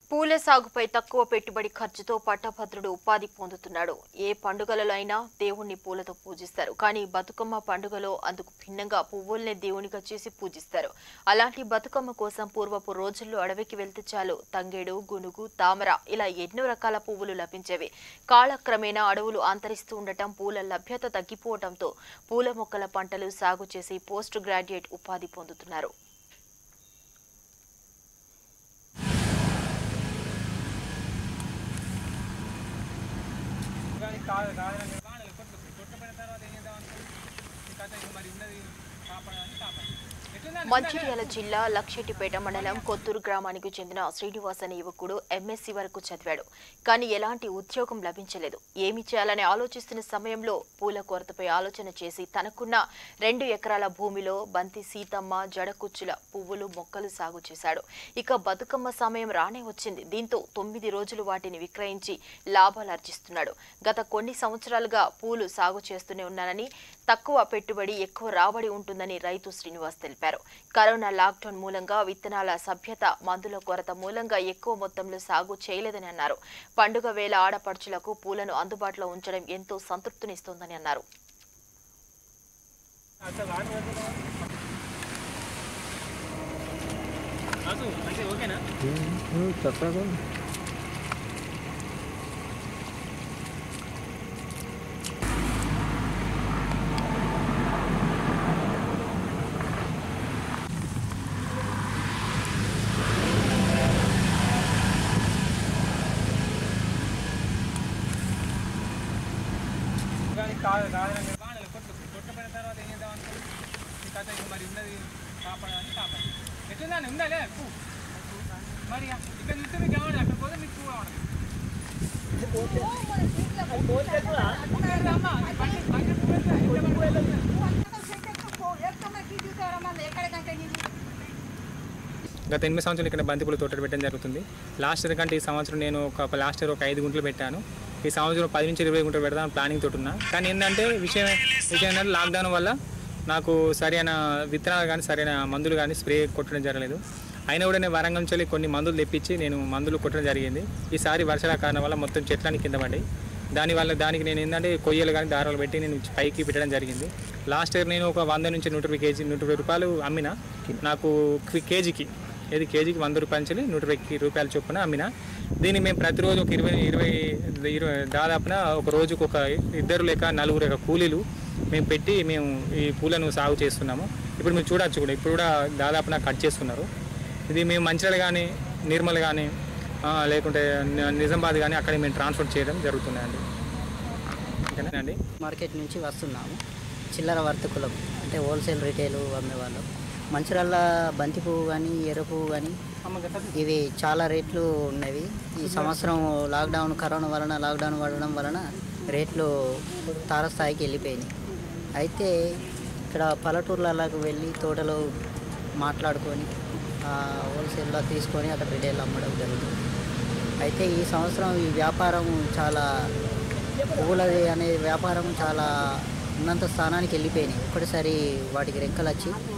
పూల సాగుపై తక్కువ పెట్టుబడి ఖర్చుతో పట్టభద్రుడు ఉపాధి పొందుతున్నాడు ఏ పండుగలలో అయినా దేవుణ్ణి పూలతో పూజిస్తారు కానీ బతుకమ్మ పండుగలో అందుకు భిన్నంగా పువ్వుల్నే దేవునిగా చేసి పూజిస్తారు అలాంటి బతుకమ్మ కోసం పూర్వపు రోజుల్లో అడవికి వెళ్తే చాలు తంగేడు గునుగు తామర ఇలా ఎన్నో రకాల పువ్వులు లభించేవి కాలక్రమేణా అడవులు అంతరిస్తూ ఉండటం పూల లభ్యత తగ్గిపోవడంతో పూల మొక్కల పంటలు సాగు చేసి పోస్ట్ గ్రాడ్యుయేట్ ఉపాధి పొందుతున్నారు కానీ కాదు కాదు బాగా కొట్టు కొట్టుపోయిన తర్వాత ఏం చేద్దాం అనుకో ఈ కథ ఇక మరి ఉన్నది కాపాడాలని కాపాడు ఎట్లుందండి మంచిర్యాల జిల్లా లక్షెట్టిపేట మండలం కొత్తూరు గ్రామానికి చెందిన శ్రీనివాస్ అనే యువకుడు ఎంఎస్సీ వరకు చదివాడు కానీ ఎలాంటి ఉద్యోగం లభించలేదు ఏమి చేయాలని ఆలోచిస్తున్న సమయంలో పూల కొరతపై ఆలోచన చేసి తనకున్న రెండు ఎకరాల భూమిలో బంతి సీతమ్మ జడకుచ్చుల పువ్వులు మొక్కలు సాగు చేశాడు ఇక బతుకమ్మ సమయం రానే వచ్చింది దీంతో తొమ్మిది రోజులు వాటిని విక్రయించి లాభాలు ఆర్జిస్తున్నాడు గత కొన్ని సంవత్సరాలుగా పూలు సాగు చేస్తూనే ఉన్నానని తక్కువ పెట్టుబడి ఎక్కువ రాబడి ఉంటుందని రైతు శ్రీనివాస్ తెలిపారు కరోనా లాక్డౌన్ మూలంగా విత్తనాల సభ్యత మందుల కొరత మూలంగా ఎక్కువ మొత్తంలో సాగు చేయలేదని అన్నారు పండుగ వేళ ఆడపడుచులకు పూలను అందుబాటులో ఉంచడం ఎంతో సంతృప్తినిస్తోందని అన్నారు అసలు వాడు వద్దు. రాజు, అంటే ఓకేనా కానీ కాదు కాదు బాగా కొట్టు కొట్టుపోయిన తర్వాత ఏం చేద్దాం అనుకో ఈ కథ ఇక మరి ఉన్నది కాపాడాలని కాపాడు ఎట్లుందండి ఉందాలే పువ్వు మరి ఇక్కడ నుంచి మీకు కావాలి అక్కడ పోతే మీకు పువ్వు కావాలి అమ్మా, ఈ బండి బండి పువ్వు వెళ్తుంది. గత ఎనిమిది సంవత్సరాలు ఇక్కడ బంతిపూల తోటలు పెట్టడం జరుగుతుంది లాస్ట్ ఇయర్ కంటే ఈ సంవత్సరం నేను ఒక లాస్ట్ ఇయర్ ఒక ఐదు గుంటలు పెట్టాను ఈ సంవత్సరం పది నుంచి ఇరవై గుంటలు పెడదాం ప్లానింగ్ తోటి ఉన్నా కానీ ఏంటంటే విషయం విషయం ఏంటంటే లాక్డౌన్ వల్ల నాకు సరైన విత్తనాలు కానీ సరైన మందులు కానీ స్ప్రే కొట్టడం జరగలేదు అయినా కూడా నేను వరంగల్ నుంచి వెళ్ళి కొన్ని మందులు తెప్పించి నేను మందులు కొట్టడం జరిగింది ఈసారి వర్షాల కారణం వల్ల మొత్తం చెట్లని కింద పడ్డాయి దానివల్ల దానికి నేను ఏంటంటే కొయ్యలు కానీ దారాలు పెట్టి నేను పైకి పెట్టడం జరిగింది లాస్ట్ ఇయర్ నేను ఒక వంద నుంచి నూట ఇరవై కేజీ నూట ఇరవై రూపాయలు అమ్మిన నాకు కి- కేజీకి ఏది కేజీకి వంద రూపాయల నుంచి నూట ఇరవై రూపాయల చొప్పున అమ్మిన దీన్ని మేము ప్రతిరోజు ఒక ఇరవై ఇరవై ఇరవై దాదాపున ఒక రోజుకు ఒక ఇద్దరు లేక నలుగురు లేక కూలీలు మేము పెట్టి మేము ఈ పూలను సాగు చేస్తున్నాము ఇప్పుడు మీరు చూడొచ్చు కూడా ఇప్పుడు కూడా దాదాపున కట్ చేస్తున్నారు ఇది మేము మంచిర్యాల కానీ నిర్మల్ కానీ ఆ, లేకుంటే ని- నిజామాబాద్ కానీ అక్కడ మేము ట్రాన్స్ఫర్ చేయడం జరుగుతున్నాయండి ఓకేనా అండి మార్కెట్ నుంచి వస్తున్నాము చిల్లర వర్తకులం అంటే హోల్సేల్ రిటైల్ అమ్మేవాళ్ళు మంచిర్యాల బంతి పువ్వు కానీ ఎర్ర పువ్వు కానీ ఇవి చాలా రేట్లు ఉన్నవి ఈ సంవత్సరం లాక్డౌన్ కరోనా వలన లాక్డౌన్ పడడం వలన రేట్లు తారస్థాయికి వెళ్ళిపోయినాయి అయితే ఇక్కడ పల్లెటూర్లలోకి వెళ్ళి తోటలో మాట్లాడుకొని ఆ, హోల్సేల్లో తీసుకొని అక్కడ రిటైల్ అమ్మడం జరుగుతుంది అయితే ఈ సంవత్సరం ఈ వ్యాపారం చాలా పువ్వులది అనే వ్యాపారం చాలా ఉన్నంత స్థానానికి వెళ్ళిపోయినాయి ఒకటిసారి వాటికి రెక్కలు వచ్చి